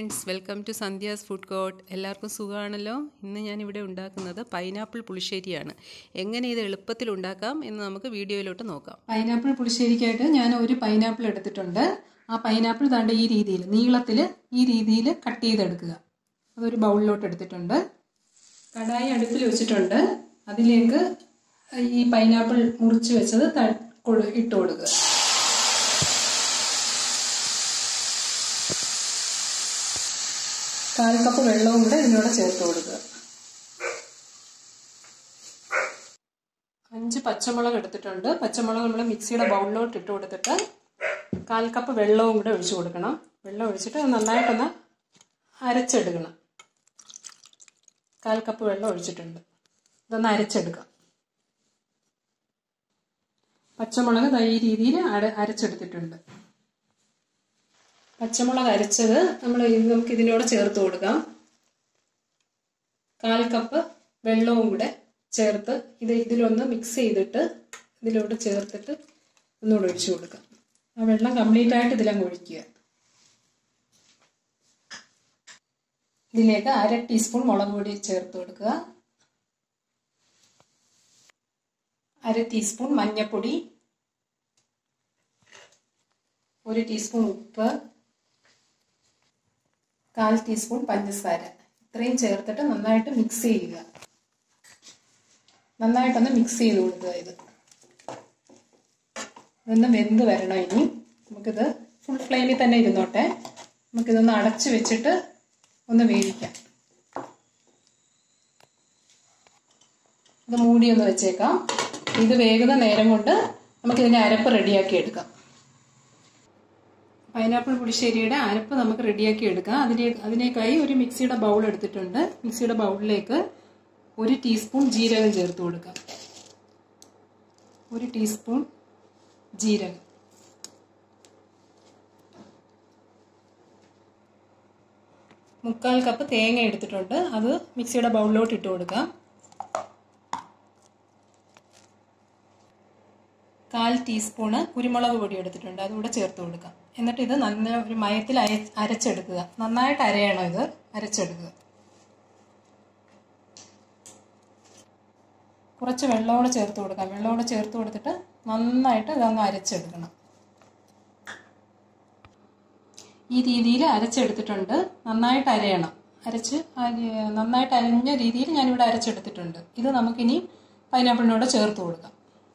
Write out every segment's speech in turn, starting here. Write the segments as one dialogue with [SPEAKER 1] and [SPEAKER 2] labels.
[SPEAKER 1] friends welcome to Sandhya's food court എല്ലാവർക്കും സുഖമാണല്ലോ ഇന്ന് ഞാനിവിടെ ഉണ്ടാക്കുന്നത് പൈനാപ്പിൾ പുളിശ്ശേരിയാണ് എങ്ങനെ ഇത് എളുപ്പത്തിൽ ഉണ്ടാക്കാം എന്ന് നമുക്ക് വീഡിയോയിലോട്ട് നോക്കാം
[SPEAKER 2] പൈനാപ്പിൾ പുളിശ്ശേരിക്കായിട്ട് ഞാൻ ഒരു പൈനാപ്പിൾ എടുത്തിട്ടുണ്ട് ആ പൈനാപ്പിൾ താണ്ട് ഈ രീതിയിൽ നീളത്തിൽ ഈ രീതിയിൽ കട്ട് ചെയ്തെടുക്കുക അതൊരു ബൗളിലോട്ട് എടുത്തിട്ടുണ്ട് കടായി അടുപ്പിൽ വെച്ചിട്ടുണ്ട് അതിലേക്ക് ഈ പൈനാപ്പിൾ മുറിച്ച് വെച്ചത് ത- കൊടു- ഇട്ട് കൊടുക്കുക കാൽ കപ്പ് വെള്ളവും കൂടെ ഇതിനോട് ചേർത്ത് കൊടുക്കുക അഞ്ച് പച്ചമുളക് എടുത്തിട്ടുണ്ട് പച്ചമുളക് നമ്മൾ മിക്സിയുടെ ബൗളിലോട്ട് ഇട്ട് കൊടുത്തിട്ട് കാൽ കപ്പ് വെള്ളവും കൂടെ ഒഴിച്ചു കൊടുക്കണം വെള്ളം ഒഴിച്ചിട്ട് അത് നന്നായിട്ടൊന്ന് അരച്ചെടുക്കണം കാൽ കപ്പ് വെള്ളം ഒഴിച്ചിട്ടുണ്ട് ഇതൊന്ന് അരച്ചെടുക്കാം പച്ചമുളക് ദാ ഈ രീതിയിൽ അര അരച്ചെടുത്തിട്ടുണ്ട് പച്ചമുളക് അരച്ചത് നമ്മൾ ഇത് നമുക്ക് ഇതിനോട് ചേർത്ത് കൊടുക്കാം കാൽ കപ്പ് വെള്ളവും കൂടെ ചേർത്ത് ഇത് ഇതിലൊന്ന് മിക്സ് ചെയ്തിട്ട് ഇതിലോട്ട് ചേർത്തിട്ട് ഒന്നുകൂടെ ഒഴിച്ചു കൊടുക്കാം ആ വെള്ളം കംപ്ലീറ്റ് ആയിട്ട് ഇതിലങ്ങ് ഒഴിക്കുക ഇതിലേക്ക് അര ടീസ്പൂൺ മുളക് പൊടി ചേർത്ത് കൊടുക്കുക അര ടീസ്പൂൺ മഞ്ഞൾപ്പൊടി ഒരു ടീസ്പൂൺ ഉപ്പ് കാൽ ടീസ്പൂൺ പഞ്ചസാര ഇത്രയും ചേർത്തിട്ട് നന്നായിട്ട് മിക്സ് ചെയ്യുക നന്നായിട്ടൊന്ന് മിക്സ് ചെയ്ത് കൊടുക്കുക ഇത് ഇതൊന്ന് വെന്ത് വരണം ഇനി നമുക്കിത് ഫുൾ ഫ്ലെയിമിൽ തന്നെ ഇരുന്നോട്ടെ നമുക്കിതൊന്ന് അടച്ചു വെച്ചിട്ട് ഒന്ന് വേവിക്കാം ഇത് മൂടി ഒന്ന് വെച്ചേക്കാം ഇത് വേകുന്ന നേരം കൊണ്ട് നമുക്കിതിൻ്റെ അരപ്പ് റെഡിയാക്കി എടുക്കാം പൈനാപ്പിൾ പുളിശ്ശേരിയുടെ അരപ്പ് നമുക്ക് റെഡിയാക്കി എടുക്കാം അതിനെ അതിനേക്കായി ഒരു മിക്സിയുടെ ബൗൾ എടുത്തിട്ടുണ്ട് മിക്സിയുടെ ബൗളിലേക്ക് ഒരു ടീസ്പൂൺ ജീരകം ചേർത്ത് കൊടുക്കാം ഒരു ടീസ്പൂൺ ജീരകം മുക്കാൽ കപ്പ് തേങ്ങ എടുത്തിട്ടുണ്ട് അത് മിക്സിയുടെ ബൗളിലോട്ട് ഇട്ട് കൊടുക്കാം കാൽ ടീസ്പൂണ് കുരുമുളക് പൊടി എടുത്തിട്ടുണ്ട് അതുകൂടെ ചേർത്ത് കൊടുക്കാം എന്നിട്ട് ഇത് നന്ന ഒരു മയത്തിൽ അര അരച്ചെടുക്കുക നന്നായിട്ട് അരയണം ഇത് അരച്ചെടുക്കുക കുറച്ച് വെള്ളമോടെ ചേർത്ത് കൊടുക്കാം വെള്ളമോടെ ചേർത്ത് കൊടുത്തിട്ട് നന്നായിട്ട് ഇതങ്ങ് അരച്ചെടുക്കണം ഈ രീതിയിൽ അരച്ചെടുത്തിട്ടുണ്ട് നന്നായിട്ട് അരയണം അരച്ച് അരി- നന്നായിട്ട് അരിഞ്ഞ രീതിയിൽ ഞാനിവിടെ അരച്ചെടുത്തിട്ടുണ്ട് ഇത് നമുക്കിനി പൈനാപ്പിളിനോട് ചേർത്ത് കൊടുക്കാം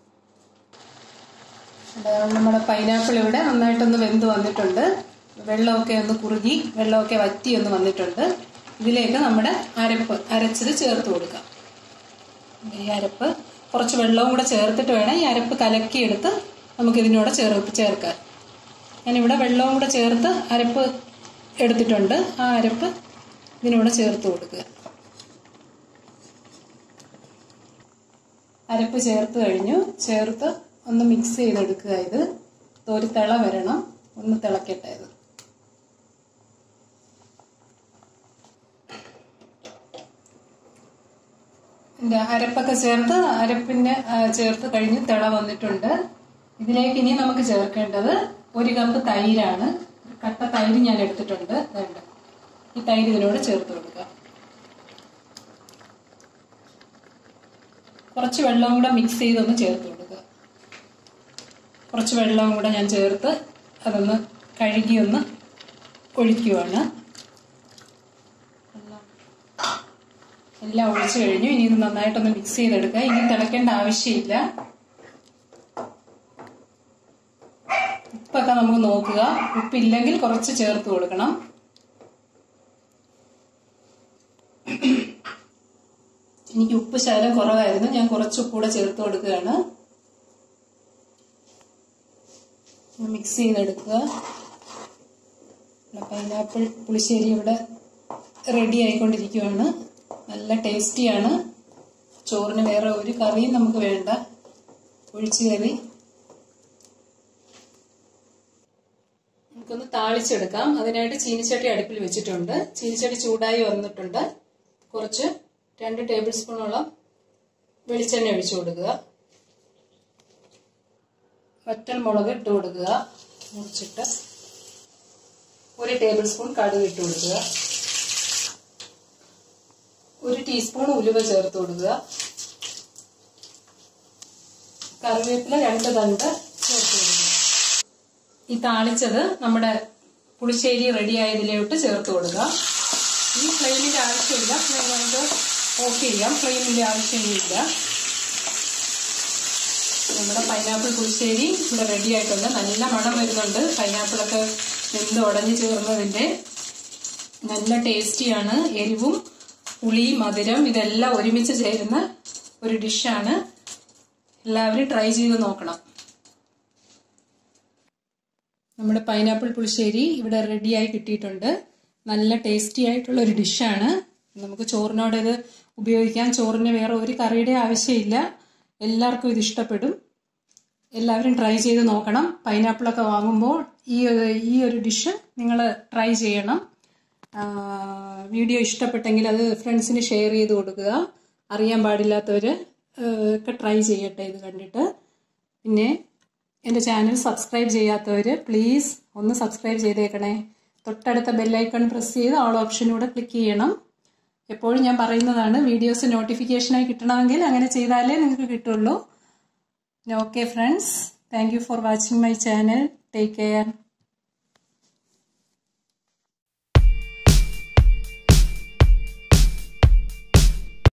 [SPEAKER 2] ഇവിടെ നമ്മുടെ പൈനാപ്പിൾ ഇവിടെ നന്നായിട്ടൊന്ന് വെന്ത് വന്നിട്ടുണ്ട് വെള്ളമൊക്കെ ഒന്ന് കുറുകി വെള്ളമൊക്കെ വറ്റി ഒന്ന് വന്നിട്ടുണ്ട് ഇതിലേക്ക് നമ്മുടെ അരപ്പ് അരച്ചത് ചേർത്ത് കൊടുക്കാം ഈ അരപ്പ് കുറച്ച് വെള്ളവും കൂടെ ചേർത്തിട്ട് വേണം ഈ അരപ്പ് കലക്കിയെടുത്ത് നമുക്ക് ഇതിനോട് ചേർത്ത് ചേർക്കാൻ ഞാനിവിടെ വെള്ളവും കൂടെ ചേർത്ത് അരപ്പ് എടുത്തിട്ടുണ്ട് ആ അരപ്പ് ഇതിനൂടെ ചേർത്ത് കൊടുക്കുക അരപ്പ് ചേർത്ത് കഴിഞ്ഞു ചേർത്ത് ഒന്ന് മിക്സ് ചെയ്തെടുക്കുക ഇത് ഒരു തിള വരണം ഒന്ന് തിളക്കട്ടെ ഇത് ഇതിന്റെ അരപ്പൊക്കെ ചേർത്ത് അരപ്പിന്റെ ആ, ചേർത്ത് കഴിഞ്ഞ് തിള വന്നിട്ടുണ്ട് ഇതിലേക്ക് ഇനി നമുക്ക് ചേർക്കേണ്ടത് ഒരു കപ്പ് തൈരാണ് കട്ട തൈര് ഞാൻ എടുത്തിട്ടുണ്ട് വേണ്ട ഈ തൈര് ഇതിനോട് ചേർത്ത് കൊടുക്കുക കുറച്ച് വെള്ളവും കൂടെ മിക്സ് ചെയ്തൊന്ന് ചേർത്ത് കൊടുക്കുക കുറച്ച് വെള്ളവും കൂടെ ഞാൻ ചേർത്ത് അതൊന്ന് കഴുകി ഒന്ന് ഒഴിക്കുവാണ് എല്ലാം ഒഴിച്ചു കഴിഞ്ഞു ഇനി ഇത് നന്നായിട്ടൊന്ന് മിക്സ് ചെയ്തെടുക്കുക ഇനി തിളയ്ക്കേണ്ട ആവശ്യമില്ല ഉപ്പൊക്കെ നമുക്ക് നോക്കുക ഉപ്പില്ലെങ്കിൽ കുറച്ച് ചേർത്ത് കൊടുക്കണം എനിക്ക് ഉപ്പ് ശകലം കുറവായിരുന്നു ഞാൻ കുറച്ച് ഉപ്പ് കൂടെ ചേർത്ത് കൊടുക്കുകയാണ് മിക്സ് ചെയ്തെടുക്കുക പൈനാപ്പിൾ പുളിശ്ശേരി ഇവിടെ റെഡി ആയിക്കൊണ്ടിരിക്കുകയാണ് നല്ല ടേസ്റ്റിയാണ് ചോറിന് വേറെ ഒരു കറിയും നമുക്ക് വേണ്ട ഒഴിച്ചു കറി നമുക്കൊന്ന് താളിച്ചെടുക്കാം അതിനായിട്ട് ചീനിച്ചട്ടി അടുപ്പിൽ വെച്ചിട്ടുണ്ട് ചീനിച്ചട്ടി ചൂടായി വന്നിട്ടുണ്ട് കുറച്ച് രണ്ട് ടേബിൾ സ്പൂണോളം വെളിച്ചെണ്ണ ഒഴിച്ചു കൊടുക്കുക വറ്റൽ മുളക് ഇട്ട് കൊടുക്കുക മുറിച്ചിട്ട് ഒരു ടേബിൾ സ്പൂൺ കടുക് ഇട്ട് കൊടുക്കുക ഒരു ടീസ്പൂൺ ഉലുവ ചേർത്ത് കൊടുക്കുക കറിവേപ്പില രണ്ട് തണ്ട് ചേർത്ത് കൊടുക്കുക ഈ താളിച്ചത് നമ്മുടെ പുളിശ്ശേരി റെഡി ആയതിലോട്ട് ചേർത്ത് കൊടുക്കുക ഈ ഫ്ലെയിമിന്റെ ആവശ്യമില്ല ഫ്ലെയിം നമുക്ക് ഓഫ് ചെയ്യാം ഫ്ലെയിമിന്റെ ആവശ്യമൊന്നുമില്ല നമ്മുടെ പൈനാപ്പിൾ പുളിശ്ശേരി ഇവിടെ റെഡി ആയിട്ടുണ്ട് നല്ല മണം വരുന്നുണ്ട് പൈനാപ്പിളൊക്കെ വെന്ത് ഉടഞ്ഞു ചേർന്നതിന്റെ നല്ല ടേസ്റ്റിയാണ് എരിവും പുളി മധുരം ഇതെല്ലാം ഒരുമിച്ച് ചേരുന്ന ഒരു ഡിഷാണ് എല്ലാവരും ട്രൈ ചെയ്ത് നോക്കണം നമ്മുടെ പൈനാപ്പിൾ പുളിശ്ശേരി ഇവിടെ റെഡിയായി കിട്ടിയിട്ടുണ്ട് നല്ല ടേസ്റ്റി ആയിട്ടുള്ള ഒരു ഡിഷാണ് നമുക്ക് ചോറിനോട് ഇത് ഉപയോഗിക്കാൻ ചോറിന് വേറെ ഒരു കറിയുടെ ആവശ്യമില്ല എല്ലാവർക്കും ഇത് ഇഷ്ടപ്പെടും എല്ലാവരും ട്രൈ ചെയ്ത് നോക്കണം പൈനാപ്പിളൊക്കെ വാങ്ങുമ്പോൾ ഈ ഈ ഒരു ഡിഷ് നിങ്ങൾ ട്രൈ ചെയ്യണം വീഡിയോ ഇഷ്ടപ്പെട്ടെങ്കിൽ അത് ഫ്രണ്ട്സിന് ഷെയർ ചെയ്ത് കൊടുക്കുക അറിയാൻ പാടില്ലാത്തവർ ഒക്കെ ട്രൈ ചെയ്യട്ടെ ഇത് കണ്ടിട്ട് പിന്നെ എൻ്റെ ചാനൽ സബ്സ്ക്രൈബ് ചെയ്യാത്തവർ പ്ലീസ് ഒന്ന് സബ്സ്ക്രൈബ് ചെയ്തേക്കണേ തൊട്ടടുത്ത ബെല്ലൈക്കൺ പ്രസ് ചെയ്ത് ഓൾ ഓപ്ഷനൂടെ ക്ലിക്ക് ചെയ്യണം എപ്പോഴും ഞാൻ പറയുന്നതാണ് വീഡിയോസ് നോട്ടിഫിക്കേഷനായി കിട്ടണമെങ്കിൽ അങ്ങനെ ചെയ്താലേ നിങ്ങൾക്ക് കിട്ടുള്ളൂ okay friends thank you for watching my channel take care